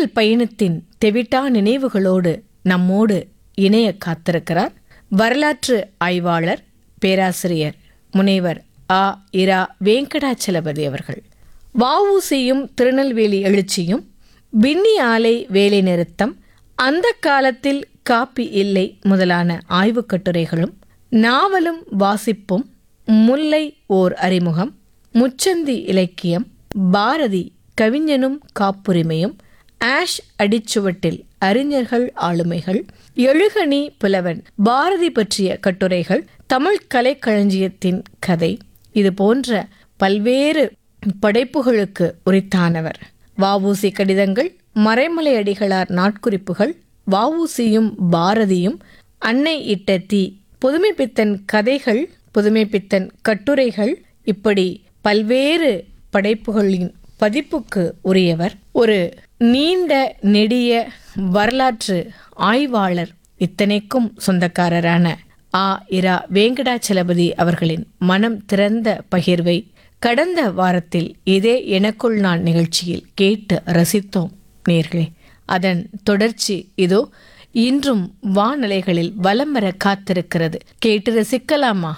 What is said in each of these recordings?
அறிவியல் பயணத்தின் தெவிட்டா நினைவுகளோடு நம்மோடு இணைய காத்திருக்கிறார் வரலாற்று ஆய்வாளர் பேராசிரியர் முனைவர் ஆ இரா வெங்கடாச்சலபதி அவர்கள் வஉசியும் திருநெல்வேலி எழுச்சியும் பின்னி ஆலை வேலை நிறுத்தம் அந்த காலத்தில் காப்பி இல்லை முதலான ஆய்வுக் கட்டுரைகளும் நாவலும் வாசிப்பும் முல்லை ஓர் அறிமுகம் முச்சந்தி இலக்கியம் பாரதி கவிஞனும் காப்புரிமையும் ஆஷ் அடிச்சுவட்டில் அறிஞர்கள் ஆளுமைகள் எழுகணி புலவன் பாரதி பற்றிய கட்டுரைகள் தமிழ் கலைக்களஞ்சியத்தின் கதை இது போன்ற பல்வேறு படைப்புகளுக்கு உரித்தானவர் வஉசி கடிதங்கள் மறைமலை அடிகளார் நாட்குறிப்புகள் வஉசியும் பாரதியும் அன்னை இட்ட தீ புதுமைப்பித்தன் கதைகள் புதுமைப்பித்தன் கட்டுரைகள் இப்படி பல்வேறு படைப்புகளின் பதிப்புக்கு உரியவர் ஒரு நீண்ட நெடிய வரலாற்று ஆய்வாளர் இத்தனைக்கும் சொந்தக்காரரான ஆ இரா வெங்கடாச்சலபதி அவர்களின் மனம் திறந்த பகிர்வை கடந்த வாரத்தில் இதே எனக்குள் நான் நிகழ்ச்சியில் கேட்டு ரசித்தோம் நேர்களே அதன் தொடர்ச்சி இதோ இன்றும் வானலைகளில் வலம் வர காத்திருக்கிறது கேட்டு ரசிக்கலாமா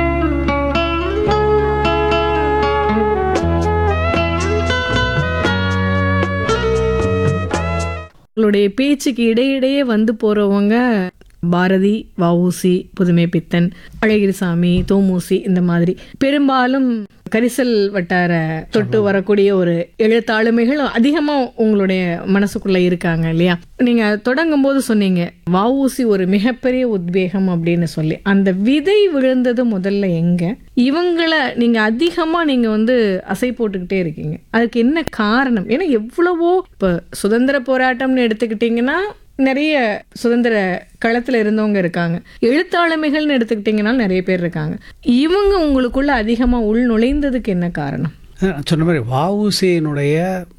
உங்களுடைய பேச்சுக்கு இடையிடையே வந்து போறவங்க பாரதி வஉசி புதுமை பித்தன் அழகிரிசாமி தோமூசி இந்த மாதிரி பெரும்பாலும் கரிசல் வட்டார தொட்டு வரக்கூடிய ஒரு எழுத்தாளுமைகள் அதிகமா உங்களுடைய மனசுக்குள்ள இருக்காங்க இல்லையா நீங்க தொடங்கும் போது சொன்னீங்க வஉசி ஒரு மிகப்பெரிய உத்வேகம் அப்படின்னு சொல்லி அந்த விதை விழுந்தது முதல்ல எங்க இவங்களை நீங்க அதிகமா நீங்க வந்து அசை போட்டுக்கிட்டே இருக்கீங்க அதுக்கு என்ன காரணம் ஏன்னா எவ்வளவோ இப்ப சுதந்திர போராட்டம்னு எடுத்துக்கிட்டீங்கன்னா நிறைய சுதந்திர களத்துல இருந்தவங்க இருக்காங்க எழுத்தாளுமைகள்னு எடுத்துக்கிட்டிங்கன்னா நிறைய பேர் இருக்காங்க இவங்க உங்களுக்குள்ள அதிகமா உள் நுழைந்ததுக்கு என்ன காரணம் அஹ் சொன்ன மாதிரி வஉசியினுடைய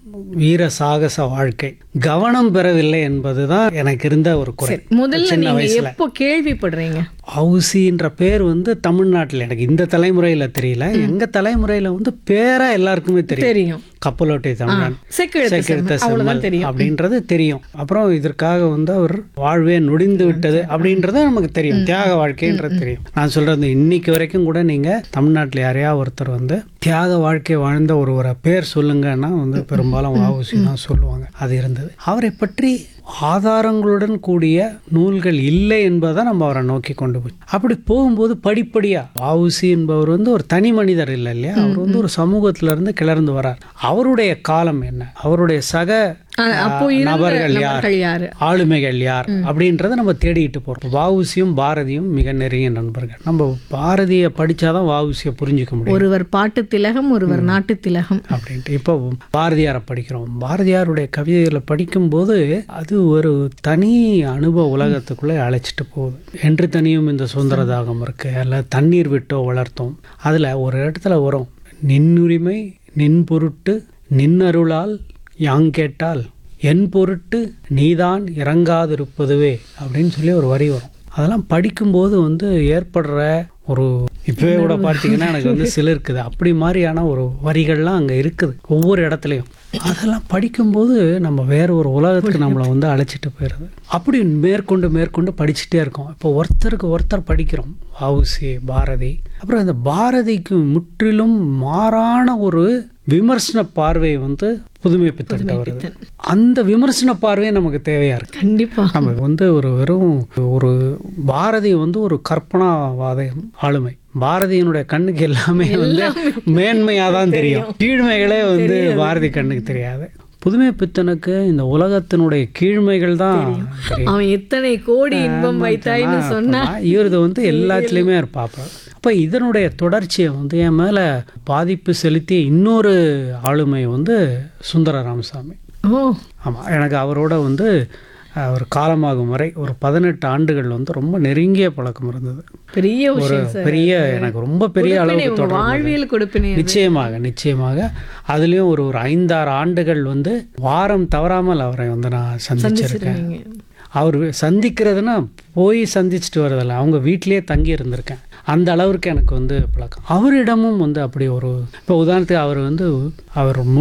வீர சாகச வாழ்க்கை கவனம் பெறவில்லை என்பதுதான் எனக்கு இருந்த ஒரு குறை முதல்ல சின்ன நீங்க வயசுல எப்போ கேள்விப்படுறீங்க வஉசின்ற பேர் வந்து தமிழ்நாட்டில் எனக்கு இந்த தலைமுறையில தெரியல எங்க தலைமுறையில வந்து பேரா எல்லாருக்குமே தெரியும் தெரியும் கப்பலோட்டை தமிழன் செக்கெழுத்து செக்கெடுத்த செம்மல், அவ்வளவுதான் செம்மல் தெரியும் அப்படின்றது தெரியும் அப்புறம் இதற்காக வந்து அவர் வாழ்வே நொடிந்து விட்டது அப்படின்றது நமக்கு தெரியும் தியாக வாழ்க்கைன்றது தெரியும் நான் சொல்றது இன்னைக்கு வரைக்கும் கூட நீங்க தமிழ்நாட்டில் யாரையா ஒருத்தர் வந்து தியாக வாழ்க்கை வாழ்ந்த ஒருவரை பேர் சொல்லுங்கன்னா வந்து பெரும்பாலும் வஉசி தான் சொல்லுவாங்க அது இருந்தது அவரை பற்றி ஆதாரங்களுடன் கூடிய நூல்கள் இல்லை என்பதை நம்ம அவரை நோக்கி கொண்டு போய் அப்படி போகும்போது படிப்படியா வஉசி என்பவர் வந்து ஒரு தனி மனிதர் இல்லை இல்லையா அவர் வந்து ஒரு சமூகத்துல இருந்து கிளர்ந்து வரார் அவருடைய காலம் என்ன அவருடைய சக அஹ், அப்போ ஆஹ், இருந்த நபர்கள் யார் நபர்கள் யாரு ஆளுமைகள் யார் அப்படின்றத நம்ம தேடிட்டு போறோம் வஉசியும் பாரதியும் மிக நெருங்கிய நண்பர்கள் நம்ம பாரதியை படிச்சாதான் வஉசியை புரிஞ்சுக்க முடியும் ஒருவர் பாட்டு திலகம் ஒருவர் நாட்டு திலகம் அப்படின்ட்டு இப்போ பாரதியாரை படிக்கிறோம் பாரதியாருடைய கவிதைகளை படிக்கும்போது அது ஒரு தனி அனுபவ உலகத்துக்குள்ளே அழைச்சிட்டு போகுது என்று தனியும் இந்த சுதந்திர தாகம் இருக்கு அல்ல தண்ணீர் விட்டோ வளர்த்தோம் அதில் ஒரு இடத்துல வரும் நின்னுரிமை நின் பொருட்டு நின்னருளால் யாங் கேட்டால் என் பொருட்டு நீதான் இறங்காதிருப்பதுவே அப்படின்னு சொல்லி ஒரு வரி வரும் அதெல்லாம் படிக்கும்போது வந்து ஏற்படுற ஒரு இப்பவே கூட பார்த்தீங்கன்னா எனக்கு வந்து சிலிருக்குது அப்படி மாதிரியான ஒரு வரிகள்லாம் அங்கே இருக்குது ஒவ்வொரு இடத்துலையும் அதெல்லாம் படிக்கும்போது நம்ம வேற ஒரு உலகத்துக்கு நம்மளை வந்து அழைச்சிட்டு போயிடுது அப்படி மேற்கொண்டு மேற்கொண்டு படிச்சுட்டே இருக்கோம் இப்போ ஒருத்தருக்கு ஒருத்தர் படிக்கிறோம் வஉசி பாரதி அப்புறம் இந்த பாரதிக்கு முற்றிலும் மாறான ஒரு விமர்சன பார்வை வந்து புதுமை பித்தன்ட்ட வருது அந்த விமர்சன பார்வை நமக்கு தேவையா இருக்கு கண்டிப்பா நம்ம வந்து ஒரு வெறும் ஒரு பாரதி வந்து ஒரு கற்பனாவாத ஆளுமை பாரதியினுடைய கண்ணுக்கு எல்லாமே வந்து மேன்மையாக தான் தெரியும் கீழ்மைகளே வந்து பாரதி கண்ணுக்கு தெரியாது புதுமை பித்தனுக்கு இந்த உலகத்தினுடைய கீழ்மைகள் தான் தெரியும் அவன் எத்தனை கோடி இன்பம் வைத்தாய்ன்னு சொன்னா இவரது வந்து எல்லாத்துலேயுமே பார்ப்பார் அப்போ இதனுடைய தொடர்ச்சியை வந்து என் மேலே பாதிப்பு செலுத்திய இன்னொரு ஆளுமை வந்து சுந்தர ராமசாமி ஓ ஆமாம் எனக்கு அவரோட வந்து அவர் காலமாகும் வரை ஒரு பதினெட்டு ஆண்டுகள் வந்து ரொம்ப நெருங்கிய பழக்கம் இருந்தது பெரிய ஒரு விஷயம் சார் பெரிய எனக்கு ரொம்ப பெரிய கொடுப்பினை, அளவுக்கு உங்க தொடர்பு வாழ்வியல் கொடுப்பினை அது. நிச்சயமாக நிச்சயமாக அதுலேயும் ஒரு ஒரு ஐந்தாறு ஆண்டுகள் வந்து வாரம் தவறாமல் அவரை வந்து நான் சந்திச்சிருக்கேன் சந்திச்சிருக்கீங்க. அவர் சந்திக்கிறதுனா போய் சந்திச்சுட்டு வரதில்ல அவங்க வீட்டிலேயே தங்கி இருந்திருக்கேன் அந்த அளவிற்கு எனக்கு வந்து பழக்கம் அவரிடமும் வந்து அப்படி ஒரு இப்போ உதாரணத்துக்கு அவர் வந்து அவர் மு-